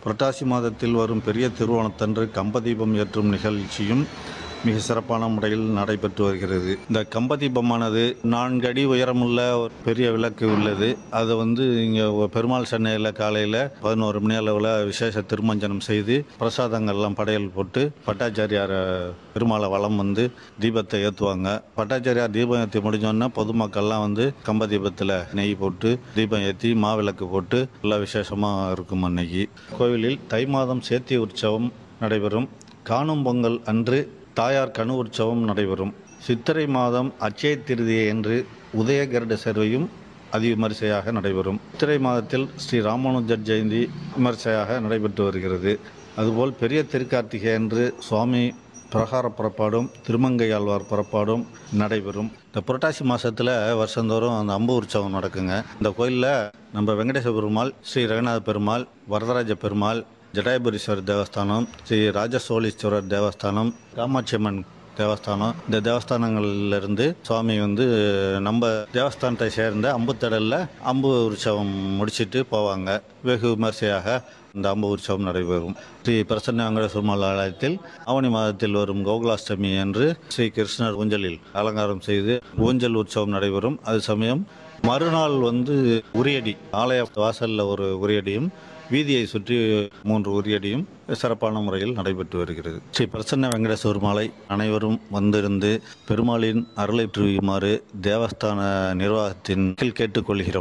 புரட்டாசி மாதத்தில் வரும் பெரிய திருவோணத்தன்று கம்பதீபம் ஏற்றும் நிகழ்ச்சியும் மிக சிறப்பான முறையில் நடைபெற்று வருகிறது இந்த கம்பதீபமானது நான்கு அடி உயரமுள்ள ஒரு பெரிய விளக்கு உள்ளது அது வந்து இங்கே பெருமாள் சென்னையில் காலையில் பதினோரு மணி அளவில் விசேஷ திருமஞ்சனம் செய்து பிரசாதங்கள்லாம் படையல் போட்டு பட்டாச்சாரியார் பெருமாளை வலம் வந்து தீபத்தை ஏற்றுவாங்க பட்டாச்சாரியார் தீபம் ஏற்றி முடிஞ்சோன்னா பொதுமக்கள்லாம் வந்து கம்ப தீபத்தில் நெய் போட்டு தீபம் ஏற்றி மாவிளக்கு போட்டு எல்லாம் விசேஷமாக இருக்கும் அன்னைக்கு கோவிலில் தை மாதம் சேத்தி உற்சவம் நடைபெறும் காணும் பொங்கல் அன்று தாயார் கனு உற்சவம் நடைபெறும் சித்திரை மாதம் அட்சய திருதியை என்று உதயகருட சேர்வையும் அதிவிமரிசையாக நடைபெறும் சித்திரை மாதத்தில் ஸ்ரீ ராமானுஜர் ஜெயந்தி விமரிசையாக நடைபெற்று வருகிறது அதுபோல் பெரிய திருக்கார்த்திகை அன்று சுவாமி பிரகார புறப்பாடும் திருமங்கையாழ்வார் புறப்பாடும் நடைபெறும் இந்த புரட்டாசி மாதத்தில் வருஷந்தோறும் அந்த அம்பு உற்சவம் நடக்குங்க இந்த கோயிலில் நம்ம வெங்கடேச பெருமாள் ஸ்ரீ ரங்கநாத பெருமாள் வரதராஜ பெருமாள் ஜடாயபுரீஸ்வரர் தேவஸ்தானம் ஸ்ரீ ராஜசோழீஸ்வரர் தேவஸ்தானம் காமாட்சி அம்மன் தேவஸ்தானம் இந்த தேவஸ்தானங்கள்லேருந்து சுவாமி வந்து நம்ம தேவஸ்தானத்தை சேர்ந்த அம்புத்தடலில் அம்பு உற்சவம் முடிச்சிட்டு போவாங்க வெகு விமர்சையாக இந்த அம்பு உற்சவம் நடைபெறும் ஸ்ரீ பிரசன்ன வெங்கடேஸ்வரமால் ஆலயத்தில் ஆவணி மாதத்தில் வரும் கோகுலாஷ்டமி அன்று ஸ்ரீ கிருஷ்ணர் ஊஞ்சலில் அலங்காரம் செய்து ஊஞ்சல் உற்சவம் நடைபெறும் அது சமயம் மறுநாள் வந்து உரியடி ஆலய வாசலில் ஒரு உரியடியும் வீதியை சுற்றி மூன்று உரியடியும் சிறப்பான முறையில் நடைபெற்று வருகிறது ஸ்ரீ பிரசன்ன வெங்கடேஸ்வர மாலை அனைவரும் வந்திருந்து பெருமாளின் அருளை புரியுமாறு தேவஸ்தான நிர்வாகத்தின் கீழ் கேட்டுக்கொள்கிறோம்